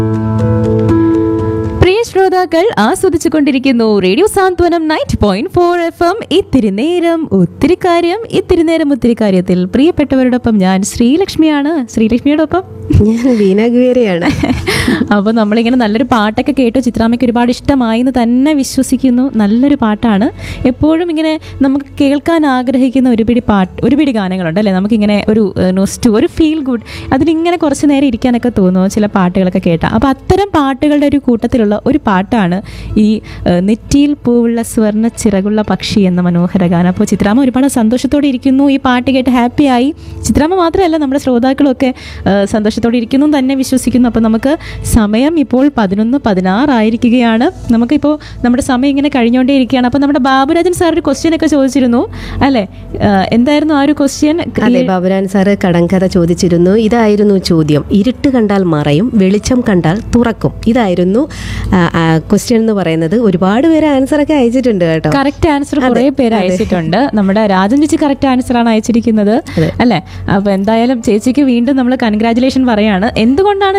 പ്രിയ ശ്രോതാക്കൾ ആസ്വദിച്ചുകൊണ്ടിരിക്കുന്നു radio Santhwanam ninety point four F M ഇത്തിരി നേരം ഒത്തിരി കാര്യം ഇത്തിരി നേരം ഒത്തിരി കാര്യത്തിൽ പ്രിയപ്പെട്ടവരോടൊപ്പം ഞാൻ ശ്രീലക്ഷ്മിയാണ് ശ്രീലക്ഷ്മിയോടൊപ്പം ഞാൻ വീണ ഗുവേരയാണ് അപ്പോൾ നമ്മളിങ്ങനെ നല്ലൊരു പാട്ടൊക്കെ കേട്ടു ചിത്രാമ്മയ്ക്ക് ഒരുപാട് ഇഷ്ടമായി എന്ന് തന്നെ വിശ്വസിക്കുന്നു നല്ലൊരു പാട്ടാണ് എപ്പോഴും ഇങ്ങനെ നമുക്ക് കേൾക്കാൻ ആഗ്രഹിക്കുന്ന ഒരുപിടി പാട്ട് ഒരുപിടി ഗാനങ്ങളുണ്ട് അല്ലേ നമുക്കിങ്ങനെ ഒരു നൊസ്റ്റു ഒരു ഫീൽ ഗുഡ് അതിലിങ്ങനെ കുറച്ച് നേരം ഇരിക്കാനൊക്കെ തോന്നുന്നു ചില പാട്ടുകളൊക്കെ കേട്ടാൽ അപ്പോൾ അത്തരം പാട്ടുകളുടെ ഒരു കൂട്ടത്തിലുള്ള ഒരു പാട്ടാണ് ഈ ഏഹ്, നെറ്റിയിൽ പൂവുള്ള സ്വർണ്ണ ചിറകുള്ള പക്ഷി എന്ന മനോഹര ഗാനം അപ്പോൾ ചിത്രാമ്മ ഒരുപാട് സന്തോഷത്തോടെ ഇരിക്കുന്നു ഈ പാട്ട് കേട്ട് ഹാപ്പിയായി ചിത്രാമ്മ മാത്രമല്ല നമ്മുടെ ശ്രോതാക്കളൊക്കെ ഏഹ്, സന്തോഷത്തോടെ ഇരിക്കുന്നു എന്ന് തന്നെ വിശ്വസിക്കുന്നു അപ്പോൾ നമുക്ക് സമയം ഇപ്പോൾ പതിനൊന്ന് പതിനാറായിരിക്കുകയാണ് നമുക്കിപ്പോൾ നമ്മുടെ സമയം ഇങ്ങനെ കഴിഞ്ഞുകൊണ്ടേ ഇരിക്കുകയാണ് അപ്പോൾ നമ്മുടെ ബാബുരാജൻ സാർ ഒരു ക്വസ്റ്റ്യൻ ഒക്കെ ചോദിച്ചിരുന്നു അല്ലേ ഏഹ്, എന്തായിരുന്നു ആ ഒരു ക്വസ്റ്റ്യൻ അതെ ബാബുരാൻ സാറ് കടങ്കഥ ചോദിച്ചിരുന്നു ഇതായിരുന്നു ചോദ്യം ഇരുട്ട് കണ്ടാൽ മറയും വെളിച്ചം കണ്ടാൽ തുറക്കും ഇതായിരുന്നു ക്വസ്റ്റ്യൻ എന്ന് പറയുന്നത് ഒരുപാട് പേര് ആൻസർ ഒക്കെ അയച്ചിട്ടുണ്ട് കേട്ടോ കറക്റ്റ് ആൻസർ കുറെ പേര് അയച്ചിട്ടുണ്ട് നമ്മുടെ രാജൻ ചേച്ചി കറക്റ്റ് ആൻസർ ആണ് അയച്ചിരിക്കുന്നത് അല്ലെ അപ്പൊ എന്തായാലും ചേച്ചിക്ക് വീണ്ടും നമ്മൾ കൺഗ്രാചുലേഷൻ പറയാണ് എന്തുകൊണ്ടാണ്